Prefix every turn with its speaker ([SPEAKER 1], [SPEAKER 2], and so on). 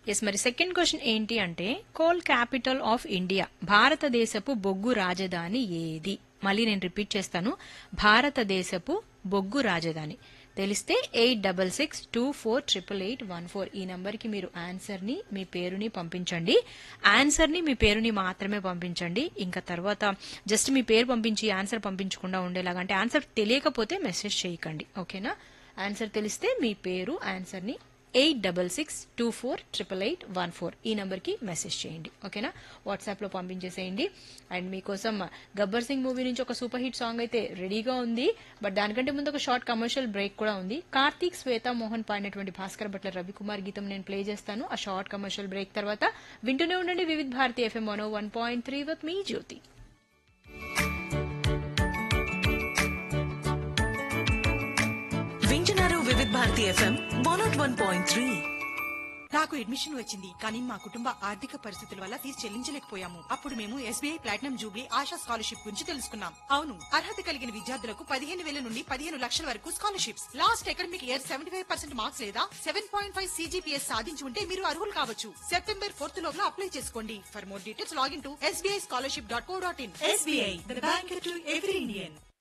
[SPEAKER 1] yes మరి second question ఏంటి అంటే కోల్ క్యాపిటల్ ఆఫ్ ఇండియా భారతదేశపు బొగ్గు రాజధాని ఏది మళ్ళీ నేను రిపీట్ చేస్తాను భారతదేశపు బొగ్గు రాజధాని తెలిస్తే eight double six two four triple eight one four ఈ నంబర్కి మీరు ఆన్సర్ని మీ పేరుని పంపించండి ఆన్సర్ని మీ పేరుని మాత్రమే పంపించండి ఇంకా తర్వాత జస్ట్ మీ పేరు పంపించి ఆన్సర్ పంపించకుండా ఉండేలాగా అంటే ఆన్సర్ తెలియకపోతే మెసేజ్ చేయకండి ఓకేనా ఆన్సర్ తెలిస్తే మీ పేరు ఆన్సర్ని eight double six two four triple eight one four ఈ నంబర్కి మెసేజ్ చేయండి ఓకేనా వాట్సాప్లో పంపించేసేయండి అండ్ మీకోసం గబ్బర్ సింగ్ మూవీ నుంచి ఒక సూపర్ హిట్ సాంగ్ అయితే రెడీగా ఉంది బట్ దానికంటే ముందు ఒక షార్ట్ కమర్షియల్ బ్రేక్ కూడా ఉంది కార్తీక్ శ్వేత మోహన్ పాడినటువంటి భాస్కర్ భట్ల రవికుమార్ గీతం నేను ప్లే చేస్తాను ఆ షార్ట్ కమర్షియల్ బ్రేక్ తర్వాత వింటూనే ఉండండి Vividh Bharati FM one one point three with me Jyothi
[SPEAKER 2] వింటున్నారు Vividh Bharati FM one not one point three
[SPEAKER 3] నాకు అడ్మిషన్ వచ్చింది కానీ మా కుటుంబ ఆర్థిక పరిస్థితుల వల్ల ఫీజు చెల్లించలేకపోయాము అప్పుడు మేము SBI platinum jubilee Asha scholarship గురించి తెలుసుకున్నాం అవును అర్హత కలిగిన విద్యార్థులకు పదిహేను వేల నుండి పదిహేను లక్షల వరకు scholarships last academic year seventy five percent marks లేదా సెవెన్ పాయింట్ ఫైవ్ సీజీపీఎస్ సాధించి ఉంటే మీరు అర్హులు కావచ్చు సెప్టెంబర్ ఫోర్త్ లోపల అప్లై చేసుకోండి for more details login to SBI scholarship dot co dot in SBI bank to every Indian